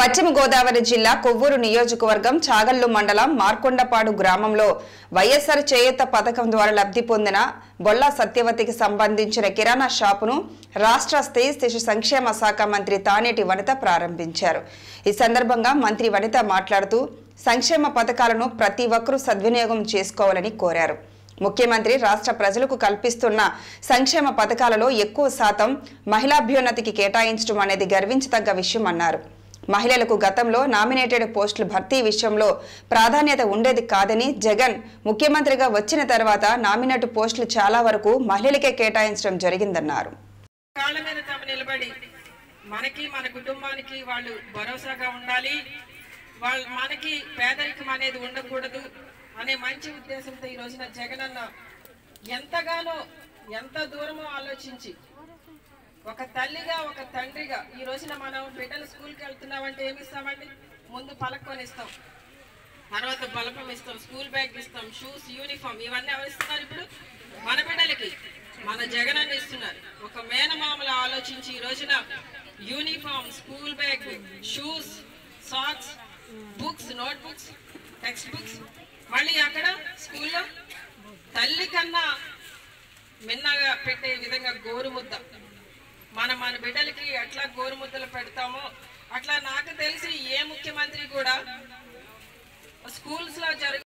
పశ్చిమ గోదావరి జిల్లా కొవ్వూరు నియోజకవర్గం చాగల్లు మండలం మార్కొండపాడు గ్రామంలో వైఎస్ఆర్ చేయూత పథకం ద్వారా లబ్ధి పొందిన బొల్లా సత్యవతికి సంబంధించిన కిరాణా షాపును రాష్ట్ర స్త్రీ శిశు సంక్షేమ శాఖ మంత్రి తానేటి వనిత ప్రారంభించారు ఈ సందర్భంగా మంత్రి వనిత మాట్లాడుతూ సంక్షేమ పథకాలను ప్రతి ఒక్కరూ సద్వినియోగం చేసుకోవాలని కోరారు ముఖ్యమంత్రి రాష్ట్ర ప్రజలకు కల్పిస్తున్న సంక్షేమ పథకాలలో ఎక్కువ శాతం మహిళాభ్యున్నతికి కేటాయించడం అనేది గర్వించదగ్గ విషయం అన్నారు మహిళలకు గతంలో నామినేటెడ్ పోస్టుల భర్తీ విషయంలో ప్రాధాన్యత ఉండేది కాదని జగన్ ముఖ్యమంత్రిగా వచ్చిన తర్వాత నామినేట్ పోస్టులు చాలా వరకు మహిళలకే కేటాయించడం జరిగిందన్నారు కాళ్ళ మీద తాము నిలబడి మనకి మన కుటుంబానికి వాళ్ళు భరోసాగా ఉండాలి వాళ్ళ మనకి పేదరికం అనేది ఉండకూడదు అనే మంచి ఉద్దేశంతో ఈ రోజున జగనన్న ఎంతగానో ఎంత దూరమో ఆలోచించి ఒక తల్లిగా ఒక తండ్రిగా ఈ రోజున మనం బిడ్డలు స్కూల్కి వెళ్తున్నామంటే ఏమి ఇస్తామండి ముందు పలకొని ఇస్తాం తర్వాత బలపం ఇస్తాం స్కూల్ బ్యాగ్ ఇస్తాం షూస్ యూనిఫామ్ ఇవన్నీ ఎవరు ఇస్తున్నారు ఇప్పుడు మన బిడ్డలకి మన జగన్ అన్న ఇస్తున్నారు ఒక మేనమామల ఆలోచించి ఈ రోజున uniform school bag shoes socks books notebooks textbooks మళ్ళీ అక్కడ స్కూల్లో తల్లి కన్నా మిన్నగా పెట్టే విధంగా గోరుముద్ద మనం మన బిడ్డలకి ఎట్లా గోరుముద్దలు పెడతామో అట్లా నాకు తెలిసి ఏ ముఖ్యమంత్రి కూడా స్కూల్స్ లో జరుగు